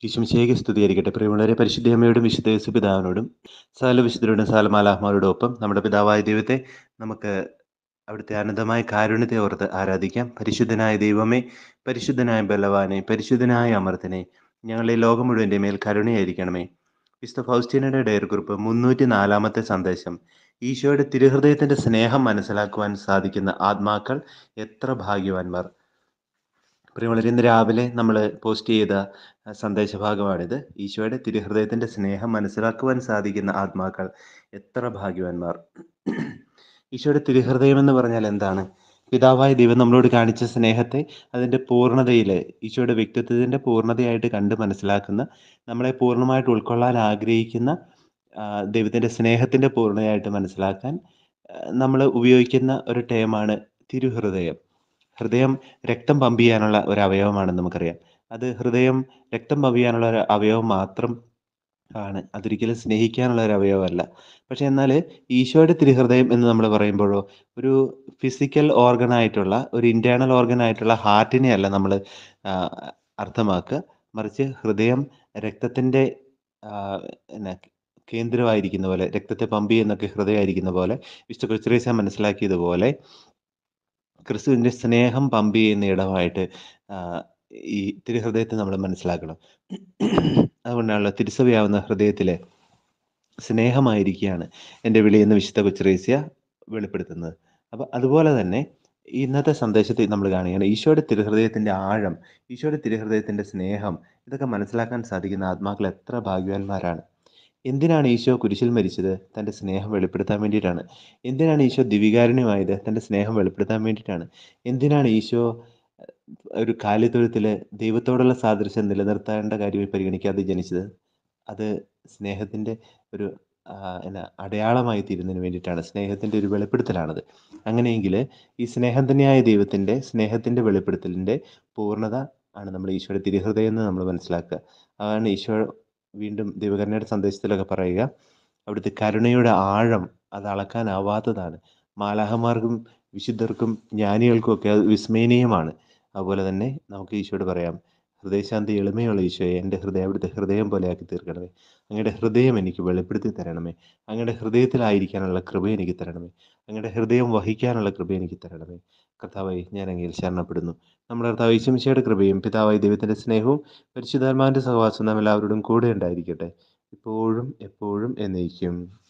ഈശോമിശിഹായ്ക്ക് സ്തുതിയായിരിക്കട്ടെ പ്രിയമുള്ളവരെ പരിശുദ്ധ അമ്മയോടും വിശുദ്ധ യേശു പിതാവിനോടും സകല വിശുദ്ധരോടും സകല മാലാഹ്മാരോടും ഒപ്പം നമ്മുടെ പിതാവായ ദൈവത്തെ നമുക്ക് അവിടുത്തെ അനന്തമായ കാരുണ്യത്തെ ഓർത്ത് ആരാധിക്കാം പരിശുദ്ധനായ ദൈവമേ പരിശുദ്ധനായ ബലവാനെ പരിശുദ്ധനായ അമർത്തനെ ഞങ്ങളെ ലോകം മുഴുവൻ്റെ മേൽ കരുണയായിരിക്കണമേ വിശുദ്ധ ഫൗസ്റ്റീനയുടെ ഡയർ കുറിപ്പ് മുന്നൂറ്റി നാലാമത്തെ സന്ദേശം ഈശോയുടെ തിരുഹൃദയത്തിൻ്റെ സ്നേഹം മനസ്സിലാക്കുവാൻ സാധിക്കുന്ന ആത്മാക്കൾ എത്ര ഭാഗ്യവാന്മാർ പ്രിയമുള്ളവർ ഇന്ന് രാവിലെ നമ്മൾ പോസ്റ്റ് ചെയ്ത സന്ദേശഭാഗമാണിത് ഈശോയുടെ തിരുഹൃദയത്തിൻ്റെ സ്നേഹം മനസ്സിലാക്കുവാൻ സാധിക്കുന്ന ആത്മാക്കൾ എത്ര ഭാഗ്യവാന്മാർ ഈശോയുടെ തിരുഹൃദയം എന്ന് പറഞ്ഞാൽ എന്താണ് പിതാവായ ദൈവം നമ്മളോട് കാണിച്ച സ്നേഹത്തെ അതിൻ്റെ പൂർണ്ണതയിൽ ഈശോയുടെ വ്യക്തിത്വത്തിൻ്റെ പൂർണ്ണതയായിട്ട് കണ്ട് മനസ്സിലാക്കുന്ന നമ്മളെ പൂർണ്ണമായിട്ട് ഉൾക്കൊള്ളാൻ ആഗ്രഹിക്കുന്ന ദൈവത്തിൻ്റെ സ്നേഹത്തിൻ്റെ പൂർണ്ണതയായിട്ട് മനസ്സിലാക്കാൻ നമ്മൾ ഉപയോഗിക്കുന്ന ഒരു ടേമാണ് തിരുഹൃദയം ഹൃദയം രക്തം പമ്പ് ചെയ്യാനുള്ള ഒരു അവയവമാണെന്ന് നമുക്കറിയാം അത് ഹൃദയം രക്തം പമ്പ് ചെയ്യാനുള്ള ഒരു അവയവം മാത്രം ആണ് അതൊരിക്കലും സ്നേഹിക്കാനുള്ള ഒരു അവയവമല്ല പക്ഷെ എന്നാൽ ഈശോയുടെ തിരുഹൃദയം എന്ന് നമ്മൾ പറയുമ്പോഴോ ഒരു ഫിസിക്കൽ ഓർഗൻ ആയിട്ടുള്ള ഒരു ഇന്റേണൽ ഓർഗൻ ആയിട്ടുള്ള ഹാർട്ടിനെ അല്ല നമ്മൾ അർത്ഥമാക്കുക മറിച്ച് ഹൃദയം രക്തത്തിൻ്റെ എന്നാ കേന്ദ്രമായിരിക്കുന്ന പോലെ രക്തത്തെ പമ്പ് ചെയ്യുന്നൊക്കെ ഹൃദയമായിരിക്കുന്ന പോലെ വിശുദ്ധ കൊച്ചുറേസ മനസ്സിലാക്കിയതുപോലെ ക്രിസ്തുവിൻ്റെ സ്നേഹം പമ്പ് ചെയ്യുന്ന ഇടമായിട്ട് ഈ തിരുഹൃദയത്തെ നമ്മൾ മനസ്സിലാക്കണം അതുകൊണ്ടാണല്ലോ തിരുസഭയാവുന്ന ഹൃദയത്തിലെ സ്നേഹമായിരിക്കുകയാണ് എൻ്റെ വിളി എന്ന് വിശുദ്ധ കൊച്ചുറേസ്യ വെളിപ്പെടുത്തുന്നത് അപ്പം അതുപോലെ തന്നെ ഇന്നത്തെ സന്ദേശത്തിൽ നമ്മൾ കാണുകയാണ് ഈശോയുടെ തിരുഹൃദയത്തിൻ്റെ ആഴം ഈശോയുടെ തിരുഹൃദയത്തിൻ്റെ സ്നേഹം ഇതൊക്കെ മനസ്സിലാക്കാൻ സാധിക്കുന്ന ആത്മാക്കൾ എത്ര ഭാഗ്യവാന്മാരാണ് എന്തിനാണ് ഈശോ കുരിശിൽ മരിച്ചത് തൻ്റെ സ്നേഹം വെളിപ്പെടുത്താൻ വേണ്ടിയിട്ടാണ് എന്തിനാണ് ഈശോ ദിവികാരുണ്യമായത് തൻ്റെ സ്നേഹം വെളിപ്പെടുത്താൻ വേണ്ടിയിട്ടാണ് എന്തിനാണ് ഈശോ ഒരു കാലിത്തൊഴുത്തിൽ ദൈവത്തോടുള്ള സാദൃശ്യം നിലനിർത്തേണ്ട കാര്യമായി പരിഗണിക്കാതെ ജനിച്ചത് അത് സ്നേഹത്തിൻ്റെ ഒരു എന്നാ അടയാളമായി തീരുന്നതിന് വേണ്ടിയിട്ടാണ് സ്നേഹത്തിൻ്റെ ഒരു വെളിപ്പെടുത്തലാണത് അങ്ങനെയെങ്കിൽ ഈ സ്നേഹം തന്നെയായ ദൈവത്തിൻ്റെ സ്നേഹത്തിൻ്റെ വെളിപ്പെടുത്തലിൻ്റെ പൂർണ്ണത ആണ് നമ്മൾ ഈശോയുടെ തിരുഹൃദയം എന്ന് നമ്മൾ മനസ്സിലാക്കുക അതാണ് ഈശോ വീണ്ടും ദൈവകരുണയുടെ സന്ദേശത്തിലൊക്കെ പറയുക അവിടുത്തെ കരുണയുടെ ആഴം അത് അളക്കാനാവാത്തതാണ് മാലാഹമാർക്കും വിശുദ്ധർക്കും ജ്ഞാനികൾക്കും ഒക്കെ അത് വിസ്മയനീയമാണ് അതുപോലെ തന്നെ നമുക്ക് ഈശോയോട് പറയാം ഹൃദയശാന്തി എളിമയുള്ള ഈശോയെ എൻ്റെ ഹൃദയം അവിടുത്തെ ഹൃദയം പോലെ ആക്കി തീർക്കണമേ അങ്ങയുടെ ഹൃദയം എനിക്ക് വെളിപ്പെടുത്തി തരണമേ അങ്ങയുടെ ഹൃദയത്തിലായിരിക്കാനുള്ള കൃപ എനിക്ക് തരണമേ അങ്ങയുടെ ഹൃദയം വഹിക്കാനുള്ള കൃപ എനിക്ക് തരണമേ കർത്താവായി ഞാൻ അങ്ങയിൽ ശരണപ്പെടുന്നു നമ്മുടെ കർത്താവ് ഈശംശയുടെ കൃപയും പിതാവായി ദൈവത്തിൻ്റെ സ്നേഹവും പരിശുദ്ധാത്മാവിൻ്റെ സഹവാസം നാം എല്ലാവരോടും കൂടെ ഉണ്ടായിരിക്കട്ടെ ഇപ്പോഴും എപ്പോഴും എന്നേക്കും